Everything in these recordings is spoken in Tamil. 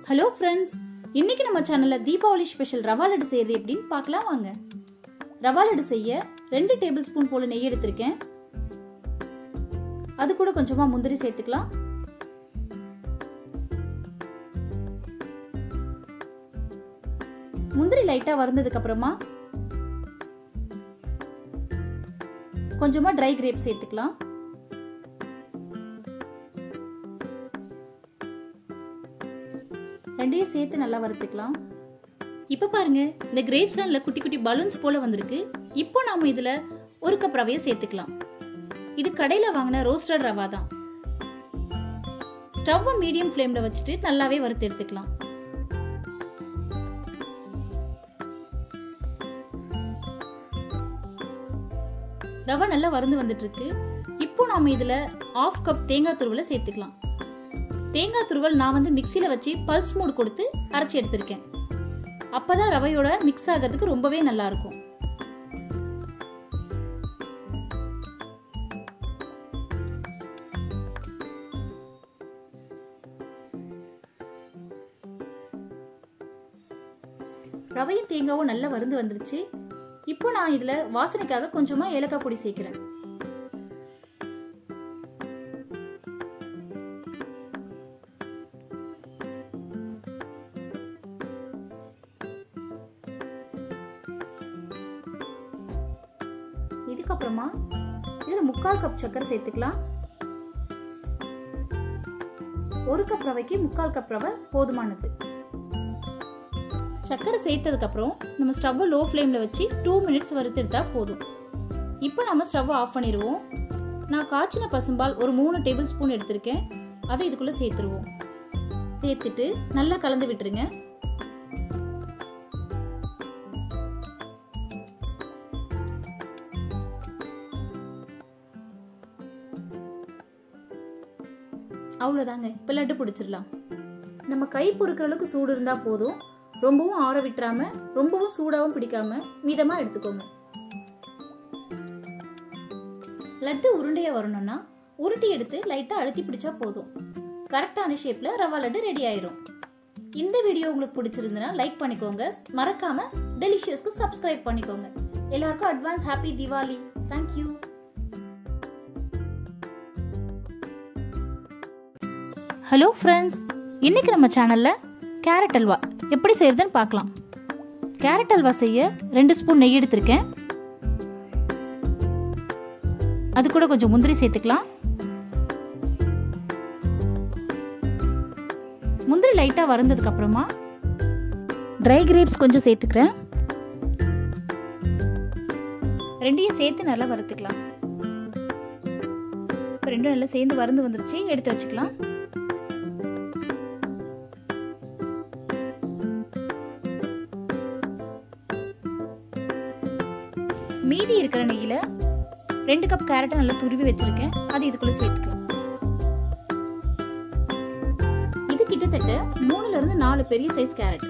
ஹலோ ஃப்ரெண்ட்ஸ் இன்னைக்கு நம்ம சேனல்ல தீபாவளி ஸ்பெஷல் ரவா லட்டு செய்யறது எப்படின்னு பார்க்கலாம் வாங்க ரவா லட்டு செய்ய ரெண்டு டேபிள் ஸ்பூன் போல நெய் எடுத்திருக்கேன் அது கூட கொஞ்சமா முந்திரி சேர்த்துக்கலாம் முந்திரி லைட்டா வறுந்ததுக்கு அப்புறமா கொஞ்சமா ட்ரை கிரேப் சேர்த்துக்கலாம் ரெண்டையும் சேர்த்து நல்லா வறுத்துக்கலாம் இப்போ பாருங்க இந்த கிரேப்ஸ்லாம் இல்லை குட்டி குட்டி பலூன்ஸ் போல வந்திருக்கு இப்போ நாம இதில் ஒரு கப் ரவையை சேர்த்துக்கலாம் இது கடையில் வாங்கின ரோஸ்டட் ரவா தான் ஸ்டவ்வை மீடியம் ஃப்ளேமில் வச்சுட்டு நல்லாவே வறுத்து எடுத்துக்கலாம் ரவை நல்லா வறுந்து வந்துட்டு இருக்கு இப்போ நாம இதுல ஆஃப் கப் தேங்காய் துருவலை சேர்த்துக்கலாம் தேங்காய் துருவல் நான் வந்து மிக்சியில் வச்சு பல்ஸ் மூட் கொடுத்து அரைச்சி எடுத்திருக்கேன் அப்பதான் ரவையோட மிக்ஸ் ஆகிறதுக்கு ரொம்பவே நல்லா இருக்கும் ரவையும் தேங்காவும் நல்லா வருந்து வந்துருச்சு இப்போ நான் இதுல வாசனைக்காக கொஞ்சமா ஏலக்காய் பொடி சேர்க்கிறேன் இதுக்கப்புறமா இதுல முக்கால் கப் சர்க்கரை சேர்த்துக்கலாம் ஒரு கப் ரவைக்கு முக்கால் கப் ரவை போதுமானது சர்க்கரை சேர்த்ததுக்கு அப்புறம் நம்ம ஸ்டவ்வை லோ ஃப்ளேமில் வச்சு டூ மினிட்ஸ் வறுத்தெடுத்தா போதும் இப்போ நம்ம ஸ்டவ்வை ஆஃப் பண்ணிடுவோம் நான் காய்ச்சின பசும்பால் ஒரு மூணு டேபிள் ஸ்பூன் எடுத்திருக்கேன் அதை இதுக்குள்ளே சேர்த்துருவோம் சேர்த்துட்டு நல்லா கலந்து விட்டுருங்க அவ்வளோதாங்க இப்போ லட்டு பிடிச்சிடலாம் நம்ம கை பொறுக்கிற அளவுக்கு சூடு இருந்தால் போதும் ரொம்பவும் ஆற விட்டுறாம ரொம்பவும் சூடாகவும் பிடிக்காம மிதமாக எடுத்துக்கோங்க லட்டு உருண்டையாக வரணும்னா உருட்டி எடுத்து லைட்டாக அழுத்தி பிடிச்சா போதும் கரெக்டான ஷேப்பில் ரவா லட்டு ரெடி ஆயிரும் இந்த வீடியோ உங்களுக்கு பிடிச்சிருந்தனா லைக் பண்ணிக்கோங்க மறக்காம டெலிஷியஸ்க்கு சப்ஸ்கிரைப் பண்ணிக்கோங்க எல்லாருக்கும் advance happy Deepavali thank you hello friends இன்னைக்கு நம்ம சேனலில் கேரட் அல்வா எப்படி செய்யறதுன்னு பார்க்கலாம் கேரட் அல்வா செய்ய ரெண்டு ஸ்பூன் நெய் எடுத்திருக்கேன் அது கூட கொஞ்சம் முந்திரி சேர்த்துக்கலாம் முந்திரி லைட்டாக வறுந்ததுக்கு அப்புறமா ட்ரை கிரேப்ஸ் கொஞ்சம் சேர்த்துக்கிறேன் ரெண்டையும் சேர்த்து நல்லா வறுத்துக்கலாம் இப்போ ரெண்டும் நல்லா சேர்ந்து வறுந்து வந்துருச்சு எடுத்து வச்சுக்கலாம் மீதி இருக்கிற நெய்யில ரெண்டு கப் கேரட்டை நல்லா துருவி வச்சிருக்கேன் அது இதுக்குள்ள சேர்த்துக்கலாம் இது கிட்டத்தட்ட மூணுல இருந்து நாலு பெரிய சைஸ் கேரட்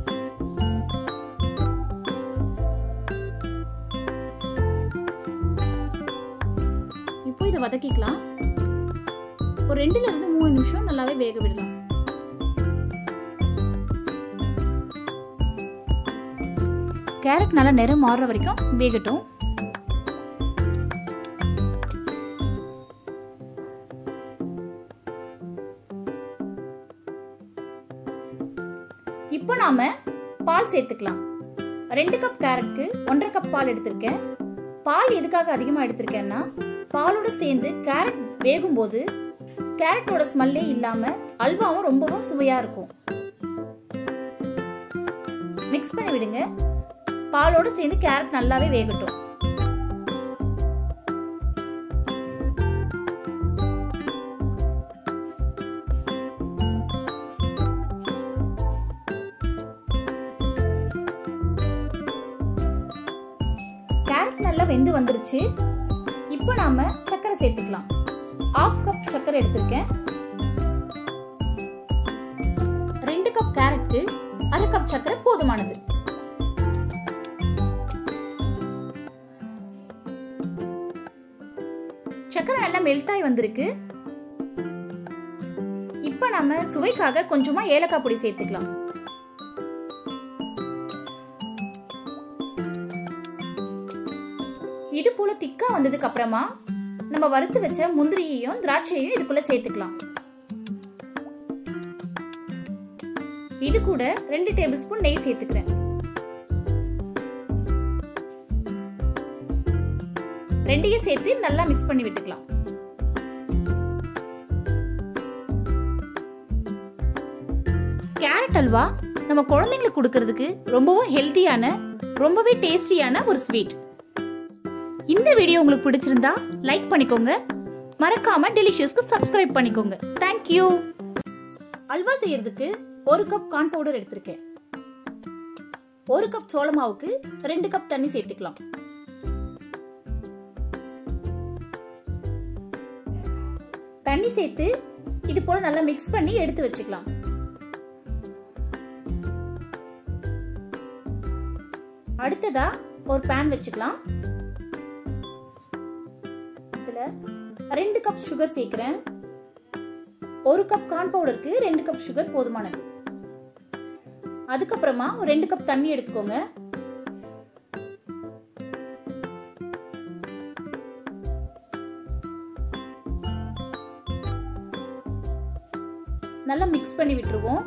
இப்போ இதை வதக்கிக்கலாம் ஒரு ரெண்டுல இருந்து மூணு நிமிஷம் நல்லாவே வேக விடலாம் கேரட் நல்லா நிறம் மாறுற வரைக்கும் வேகட்டும் இப்போ நாம பால் சேர்த்துக்கலாம் ரெண்டு கப் கேரட்க்கு ஒன்றரை கப் பால் எடுத்திருக்கேன் பால் எதுக்காக அதிகமாக எடுத்திருக்கேன்னா பாலோட சேர்ந்து கேரட் வேகும்போது கேரட்டோட ஸ்மெல்லே இல்லாம அல்வாவும் ரொம்பவும் சுவையா இருக்கும் மிக்ஸ் பண்ணி விடுங்க பாலோடு சேர்ந்து கேரட் நல்லாவே வேகட்டும் கேரட் நல்லா வெந்து வந்துருச்சு இப்போ நாம சர்க்கரை சேர்த்துக்கலாம் ஆஃப் கப் சர்க்கரை எடுத்திருக்கேன் ரெண்டு கப் கேரட்க்கு அரை கப் சர்க்கரை போதுமானது சக்கரை நல்லா மெல்ட் ஆகி வந்திருக்கு இப்போ நாம சுவைக்காக கொஞ்சமா ஏலக்காய் பொடி சேர்த்துக்கலாம் இது போல திக்கா வந்ததுக்கு அப்புறமா நம்ம வறுத்து வச்ச முந்திரியையும் திராட்சையும் இதுக்குள்ள சேர்த்துக்கலாம் இது கூட ரெண்டு டேபிள் ஸ்பூன் நெய் சேர்த்துக்கிறேன் ரெண்டையும் சேர்த்து நல்லா மிக்ஸ் பண்ணி விட்டுக்கலாம் கேரட் அல்வா நம்ம குழந்தைங்களுக்கு கொடுக்கறதுக்கு ரொம்பவும் ஹெல்த்தியான ரொம்பவே டேஸ்டியான ஒரு ஸ்வீட் இந்த வீடியோ உங்களுக்கு பிடிச்சிருந்தா லைக் பண்ணிக்கோங்க மறக்காம டெலிஷியஸ்க்கு சப்ஸ்கிரைப் பண்ணிக்கோங்க தேங்க்யூ அல்வா செய்யறதுக்கு ஒரு கப் கார்ன் பவுடர் எடுத்திருக்கேன் ஒரு கப் சோள மாவுக்கு ரெண்டு கப் தண்ணி சேர்த்துக்கலாம் தண்ணி சேர்த்து இது போல நல்லா மிக்ஸ் பண்ணி எடுத்து வச்சுக்கலாம் அடுத்ததா ஒரு பேன் வச்சுக்கலாம் இதுல ரெண்டு கப் சுகர் சேர்க்கிறேன் ஒரு கப் கார்ன் பவுடருக்கு ரெண்டு கப் சுகர் போதுமானது அதுக்கப்புறமா ஒரு ரெண்டு கப் தண்ணி எடுத்துக்கோங்க நல்லா மிக்ஸ் பண்ணி விட்டுருவோம்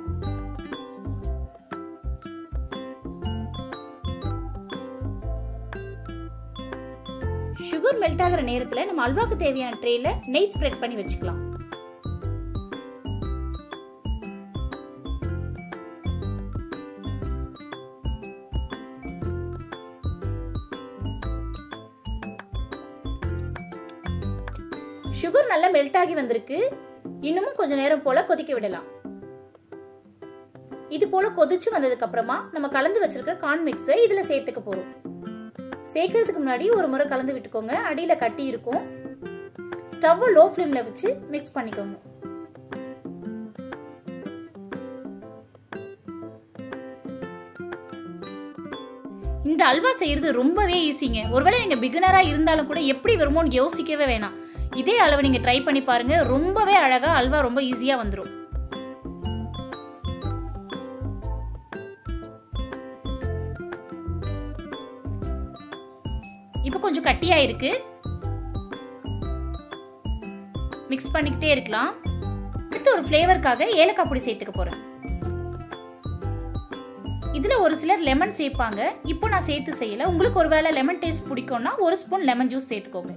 சுகர் மெல்ட் ஆகிற நேரத்தில் நம்ம அல்வாக்கு தேவையான ட்ரேல நெய் ஸ்ப்ரெட் பண்ணி வச்சுக்கலாம் சுகர் நல்லா மெல்ட் ஆகி வந்திருக்கு இன்னமும் கொஞ்ச நேரம் போல கொதிக்க விடலாம் இது போல கொதிச்சு வந்ததுக்கு அப்புறமா நம்ம கலந்து வச்சிருக்க கார்ன் மிக்ஸை இதுல சேர்த்துக்க போறோம் சேர்க்கறதுக்கு முன்னாடி ஒரு முறை கலந்து விட்டுக்கோங்க அடியில கட்டி இருக்கும் ஸ்டவ் லோ ஃப்ளேம்ல வச்சு மிக்ஸ் பண்ணிக்கோங்க இந்த அல்வா செய்யறது ரொம்பவே ஈஸிங்க ஒருவேளை நீங்க பிகினரா இருந்தாலும் கூட எப்படி வருமோன்னு யோசிக்கவே வேணாம் இதே அளவு நீங்க ட்ரை பண்ணி பாருங்க ரொம்பவே அழகா அல்வா ரொம்ப ஈஸியா வந்துடும் இப்போ கொஞ்சம் கட்டியா இருக்கு மிக்ஸ் பண்ணிக்கிட்டே இருக்கலாம் அடுத்து ஒரு ஃப்ளேவருக்காக ஏலக்காய் பொடி சேர்த்துக்க போறேன் இதுல ஒரு சிலர் லெமன் சேர்ப்பாங்க இப்போ நான் சேர்த்து செய்யல உங்களுக்கு ஒருவேளை லெமன் டேஸ்ட் பிடிக்கும்னா ஒரு ஸ்பூன் லெமன் ஜூஸ் சேர்த்துக்கோங்க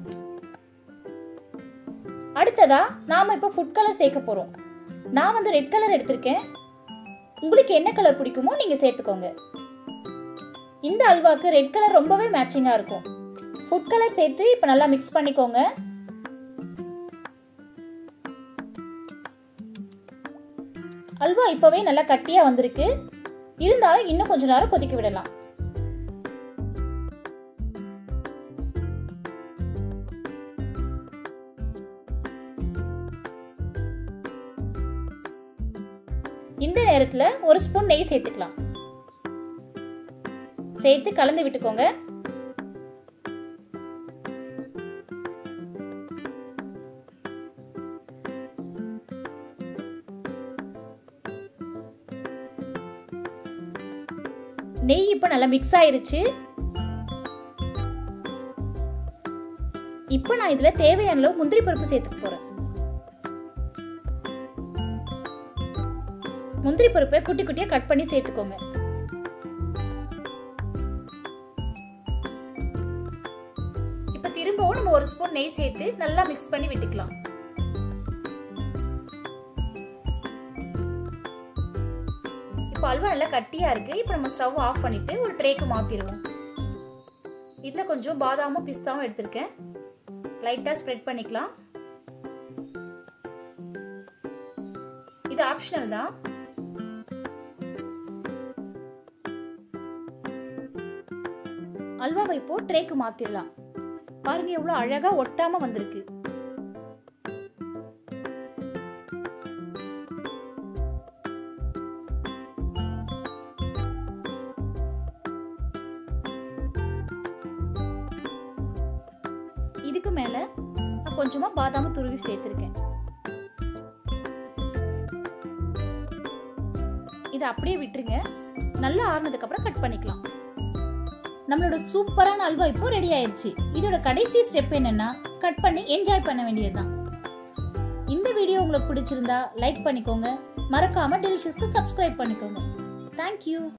அடுத்ததா நாம இப்போ ஃபுட் கலர் சேர்க்க போறோம் நான் வந்து ரெட் கலர் எடுத்திருக்கேன் உங்களுக்கு என்ன கலர் பிடிக்குமோ நீங்க சேர்த்துக்கோங்க இந்த அல்வாக்கு ரெட் கலர் ரொம்பவே மேட்சிங்கா இருக்கும் ஃபுட் கலர் சேர்த்து இப்போ நல்லா மிக்ஸ் பண்ணிக்கோங்க அல்வா இப்போவே நல்லா கட்டியா வந்திருக்கு இருந்தாலும் இன்னும் கொஞ்ச நேரம் கொதிக்க விடலாம் இந்த நேரத்துல ஒரு ஸ்பூன் நெய் சேர்த்துக்கலாம் சேர்த்து கலந்து விட்டுக்கோங்க நெய் இப்போ நல்லா மிக்ஸ் ஆயிருச்சு இப்போ நான் இதுல தேவையான அளவு முந்திரி பருப்பு சேர்த்துக்க போறேன் முந்திரி பருப்பை குட்டி குட்டியா கட் பண்ணி சேர்த்துக்கோங்க இப்போ திரும்பவும் நம்ம ஒரு ஸ்பூன் நெய் சேர்த்து நல்லா மிக்ஸ் பண்ணி விட்டுக்கலாம் இப்போ அல்வா நல்லா கட்டியா இருக்கு இப்போ நம்ம ஸ்டவ் ஆஃப் பண்ணிட்டு ஒரு ட்ரேக்கு மாத்திடுவோம் இதுல கொஞ்சம் பாதாமும் பிஸ்தாவும் எடுத்திருக்கேன் லைட்டா ஸ்ப்ரெட் பண்ணிக்கலாம் இது ஆப்ஷனல் தான் அல்வாவை இப்போ ட்ரேக்கு மாத்திரலாம் பாருங்க எவ்வளவு அழகா ஒட்டாம வந்திருக்கு இதுக்கு மேல நான் கொஞ்சமா பாதாம் துருவி சேர்த்திருக்கேன் இதை அப்படியே விட்டுருங்க நல்லா ஆறுனதுக்கப்புறம் கட் பண்ணிக்கலாம் நம்மளோட சூப்பரான அல்வா இப்போ ரெடி ஆயிடுச்சு இதோட கடைசி ஸ்டெப் என்னன்னா கட் பண்ணி என்ஜாய் பண்ண வேண்டியதுதான் இந்த வீடியோ உங்களுக்கு பிடிச்சிருந்தா லைக் பண்ணிக்கோங்க மறக்காம டெலிஷியஸ்க்கு சப்ஸ்கிரைப் பண்ணிக்கோங்க தேங்க்யூ